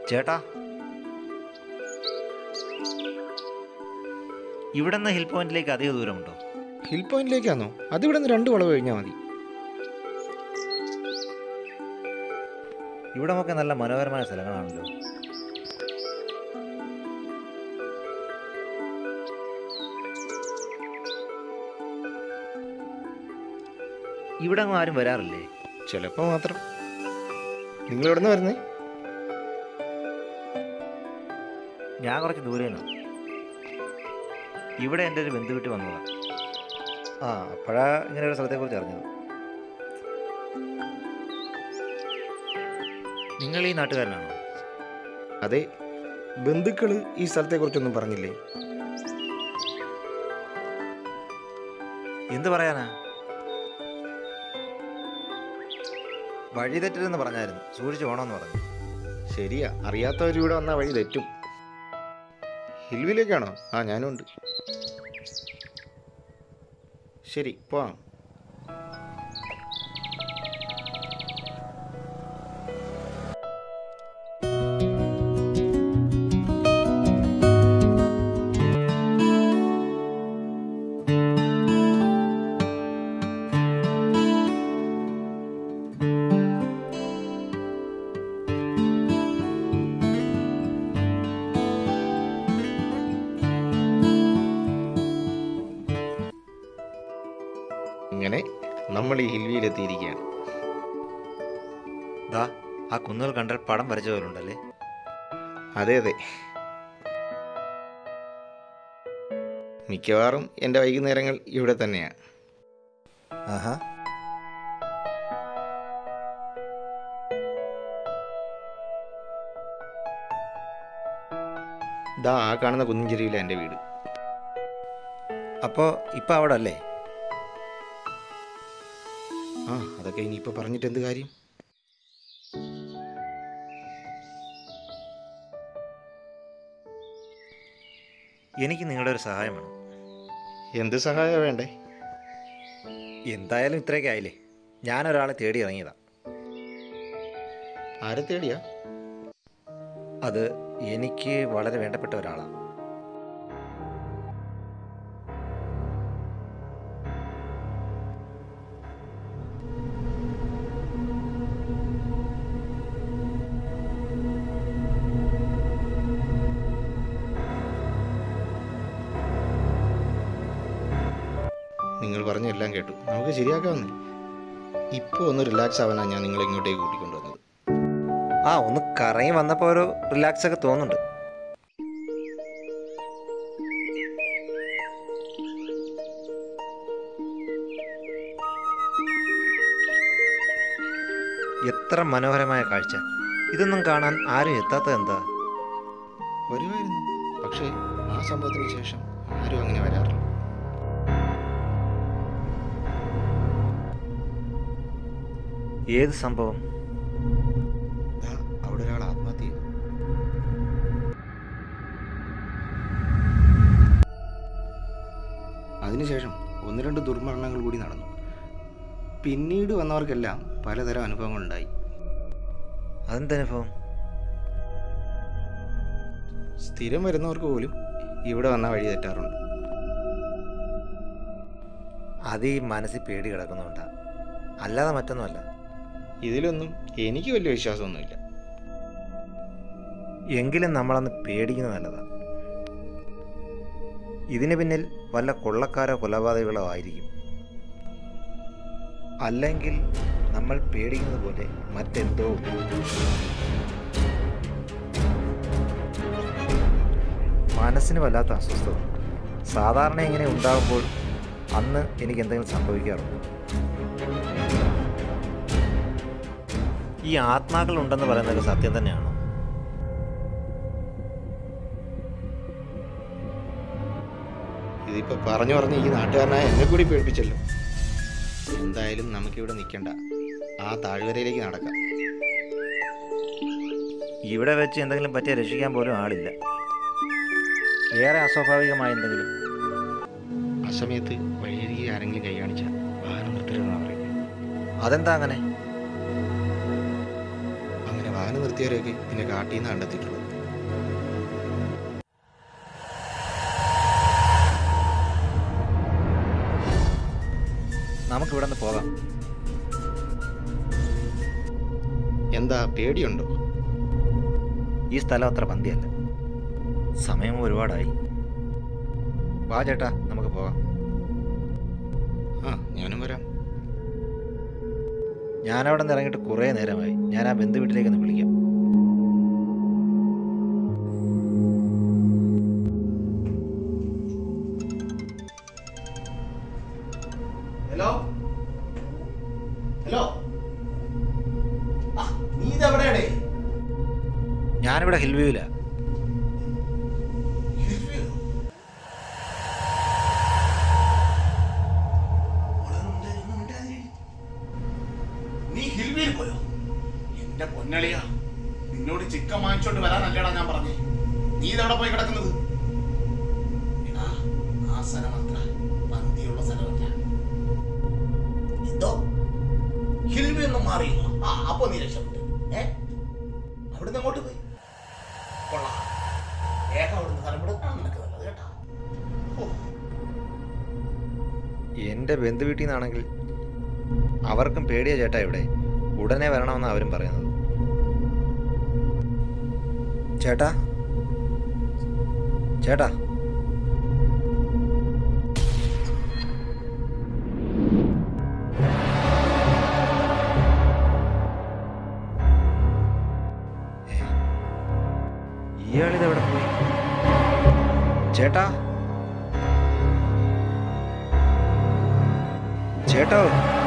ചേട്ടാ ഇവിടെ നിന്ന് ഹിൽ പോയിന്റിലേക്ക് അധിക ദൂരമുണ്ടോ ഹിൽ പോയിന്റിലേക്കാണോ അതിവിടെ നിന്ന് രണ്ട് വളവ് കഴിഞ്ഞാൽ മതി ഇവിടെ നമുക്ക് നല്ല മനോഹരമായ സ്ഥലങ്ങളാണല്ലോ ഇവിടെ അങ്ങ് ആരും വരാറില്ലേ ചിലപ്പോൾ മാത്രം നിങ്ങൾ എവിടെ നിന്ന് വരുന്നേ ഞാൻ കുറച്ച് ദൂരേനു ഇവിടെ എൻ്റെ ഒരു ബന്ധു വീട്ടിൽ വന്നതാണ് ആ അപ്പോഴാ ഇങ്ങനെ ഒരു സ്ഥലത്തെക്കുറിച്ച് അറിഞ്ഞത് നിങ്ങൾ ഈ നാട്ടുകാരനാണോ അതെ ബന്ധുക്കൾ ഈ സ്ഥലത്തെക്കുറിച്ചൊന്നും പറഞ്ഞില്ലേ എന്ത് പറയാനാ വഴി തെറ്റരുതെന്ന് പറഞ്ഞായിരുന്നു സൂക്ഷിച്ചു പോകണമെന്ന് പറഞ്ഞു ശരിയാ അറിയാത്തവർ ഇവിടെ വന്നാൽ വഴി തെറ്റും ഹിൽവിലേക്കാണോ ആ ഞാനും ഉണ്ട് ശരി പോവാം ഇങ്ങനെ നമ്മൾ ഈ ഹിൽവിയിലെത്തിയിരിക്കുകയാണ് ദാ ആ കുന്നുകൾ കണ്ടാൽ പടം വരച്ച പോലെ ഉണ്ടല്ലേ അതെ അതെ മിക്കവാറും എൻ്റെ വൈകുന്നേരങ്ങൾ ഇവിടെ തന്നെയാണ് ആഹാ ദാ ആ കാണുന്ന കുന്നിഞ്ചെരിയിലാണ് എൻ്റെ വീട് അപ്പോൾ ഇപ്പം അവിടെ അല്ലേ ആ അതൊക്കെ ഇനിയിപ്പോൾ പറഞ്ഞിട്ട് എന്ത് കാര്യം എനിക്ക് നിങ്ങളുടെ ഒരു സഹായം വേണം എന്ത് സഹായം വേണ്ടേ എന്തായാലും ഇത്രയൊക്കെ ആയില്ലേ ഞാനൊരാളെ തേടി ഇറങ്ങിയതാ ആരെ തേടിയാ അത് എനിക്ക് വളരെ വേണ്ടപ്പെട്ട ഒരാളാണ് നിങ്ങൾ പറഞ്ഞ എല്ലാം കേട്ടു നമുക്ക് ശരിയാക്കാവുന്നേ ഇപ്പോൾ ഒന്ന് റിലാക്സ് ആവാനാണ് ഞാൻ നിങ്ങളെ ഇങ്ങോട്ടേക്ക് കൂട്ടിക്കൊണ്ടുവന്നത് ആ ഒന്ന് കറങ്ങി വന്നപ്പോൾ ഒരു റിലാക്സ് ഒക്കെ തോന്നുന്നുണ്ട് എത്ര മനോഹരമായ കാഴ്ച ഇതൊന്നും കാണാൻ ആരും എത്താത്തത് എന്താ വരുമായിരുന്നു പക്ഷേ ആ സംഭവത്തിന് ശേഷം ആരും അങ്ങനെ വരാറില്ല ഏത് സംഭവം ദാ, അവിടെ ഒരാൾ ആത്മഹത്യ ചെയ്തു അതിനുശേഷം ഒന്ന് രണ്ട് ദുർമരണങ്ങൾ കൂടി നടന്നു പിന്നീട് വന്നവർക്കെല്ലാം പലതരം അനുഭവങ്ങളുണ്ടായി അതെന്തനുഭവം സ്ഥിരം വരുന്നവർക്ക് പോലും ഇവിടെ വന്ന വഴി തെറ്റാറുണ്ട് അത് ഈ മനസ്സിൽ പേടി കിടക്കുന്നുണ്ടാ അല്ലാതെ മറ്റൊന്നുമല്ല ഇതിലൊന്നും എനിക്ക് വലിയ വിശ്വാസമൊന്നുമില്ല എങ്കിലും നമ്മളന്ന് പേടിക്കുന്നത് നല്ലതാ ഇതിന് പിന്നിൽ വല്ല കൊള്ളക്കാരോ കൊലപാതകളോ ആയിരിക്കും അല്ലെങ്കിൽ നമ്മൾ പേടിക്കുന്നത് പോലെ മറ്റെന്തോ ഉണ്ട്. മനസ്സിന് വല്ലാത്ത അസ്വസ്ഥത സാധാരണ ഇങ്ങനെ ഉണ്ടാകുമ്പോൾ അന്ന് എനിക്ക് എന്തെങ്കിലും സംഭവിക്കാറുണ്ട് ഈ ആത്മാക്കൾ ഉണ്ടെന്ന് പറയുന്നത് സത്യം തന്നെയാണോ ഇതിപ്പോൾ പറഞ്ഞു പറഞ്ഞ് ഈ നാട്ടുകാരനായ എന്നെ കൂടി പേടിപ്പിച്ചല്ലോ എന്തായാലും നമുക്കിവിടെ നിൽക്കണ്ട ആ താഴ്വരയിലേക്ക് നടക്കാം ഇവിടെ വെച്ച് എന്തെങ്കിലും പറ്റിയ രക്ഷിക്കാൻ പോലും ആളില്ല വേറെ അസ്വാഭാവികമായ എന്തെങ്കിലും ആ സമയത്ത് വഴിയരികെ ആരെങ്കിലും കൈ കാണിച്ചാൽ വാഹനം നിർത്തരുതെന്നാണ് പറയുന്നത് അതെന്താ അങ്ങനെ അങ്ങനെ വാഹനം വാഹനം നിർത്തിയവരെയൊക്കെ പിന്നെ കാട്ടിൽ നിന്ന് കണ്ടെത്തിയിട്ടുള്ളത് നമുക്ക് ഇവിടെ നിന്ന് പോകാം എന്താ പേടിയുണ്ടോ ഈ സ്ഥലം അത്ര പന്തിയല്ല സമയം ഒരുപാടായി വാ ചേട്ടാ നമുക്ക് പോകാം ആ ഞാനും വരാം ഞാനവിടെ നിന്ന് ഇറങ്ങിയിട്ട് കുറേ നേരമായി ഞാൻ ആ ബന്ധു വീട്ടിലേക്ക് ഒന്ന് വിളിക്കാം ഹലോ ഹലോ നീ ഇതെവിടെയാണേ ഞാനിവിടെ ഹിൽവ്യൂവില നീ ഹിൽവിയിൽ പോയോ എന്റെ പൊന്നളിയ നിന്നോട് ചിക്കൻ വാങ്ങിച്ചോണ്ട് വരാനല്ലേടാ ഞാൻ പറഞ്ഞേ നീ ഇതെവിടെ പോയി കിടക്കുന്നത് എടാ ആ സ്ഥലം അത്ര പന്തിയുള്ള സ്ഥലമല്ല എന്തോ ഹിൽവി ഒന്നും മാറിയില്ല ആ അപ്പൊ നീ രക്ഷപ്പെട്ടു ഏ അവിടുന്ന് അങ്ങോട്ട് പോയി കൊള്ളാം വേഗം അവിടുന്ന് സ്ഥലം വിടുന്നതാണ് നിനക്ക് നല്ലത് കേട്ടാ ഓ എൻ്റെ ബന്ധു വീട്ടിൽ നിന്നാണെങ്കിൽ അവർക്കും പേടിയ ചേട്ടാ ഇവിടെ ഉടനെ വരണമെന്നാണ് അവരും പറയുന്നത് ചേട്ടാ ചേട്ടാ ഏ, ഇയാളിതെവിടെ പോയി ചേട്ടാ ചേട്ടോ